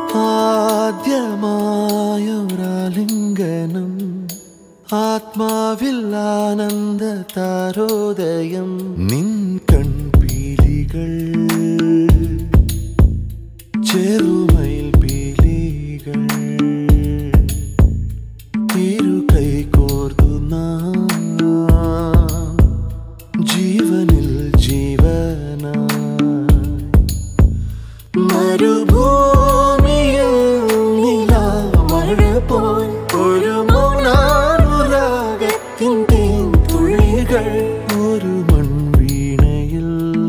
ആദ്യമായൊരാലിംഗനം ആത്മാവിൽ ആനന്ദ താരോദയം നിൻ കൺപീലികൾ ചെറുമയിൽ പീലികൾ ഇരു കൈകോർത്തു നാം ജീവനിൽ ജീവനായി മരുഭൂമിയിൽ നിലാമഴ പോൽ ഒരു മൗനാനുരാഗത്തിൻ തേൻ തുള്ളികൾ ഒരു മൺവീണയിൽ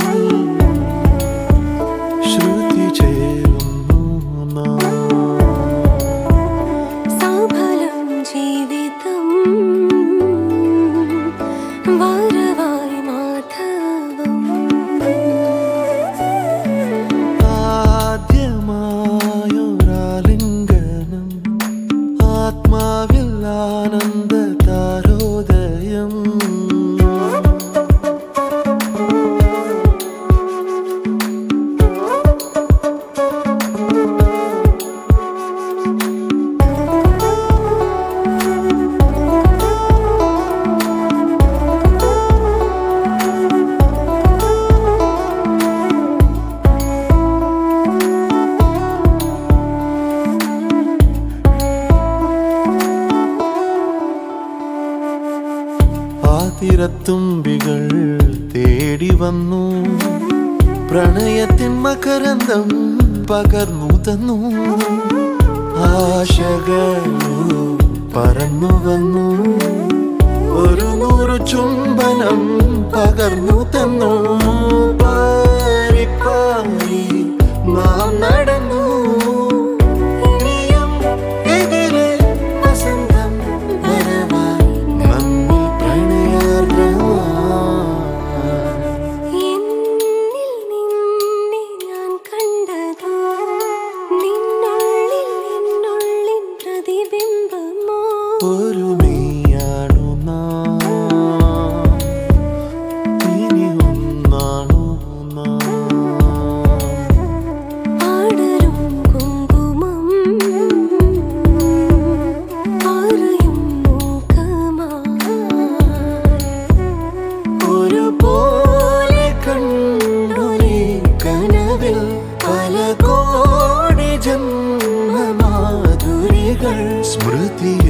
ശ്രുതി ചേരുന്നു നാം സഫലം ജീവിതം വരവായി മാധവം ആദ്യമായൊരാലിംഗനം ആത്മാവിൽ ആനന്ദ താരോദയം ആ തിരത്തുമ്പികൾ തേടി വന്നു പ്രണയത്തിൻ മകരന്തം പകർന്നു തന്നു ആശകളു പറന്നു വന്നു ഒരു നൂറു ചുംബനം പകർന്നു തന്നു പാരി പാരി നാം നടന്നു ഇനിയും എതിരെ വസന്തം വരവായി നമ്മിൽ പ്രണയാർദ്രമായി എന്നിൽ നിന്നെ ഞാൻ കണ്ടതോ നിന്നുള്ളിൽ നിന്നുള്ളിൻ പ്രതിബിംബമോ ഒരു മെയ്യാണു നാം ഇനി ഒന്നാണു നാം ആടരും കുങ്കുമം ആറയും മൂക്കമായി ഒരുപോലെ കണ്ടൊരേ കനവിൽ പല കോടി ജന്മമാധുരികൾ സ്മൃതി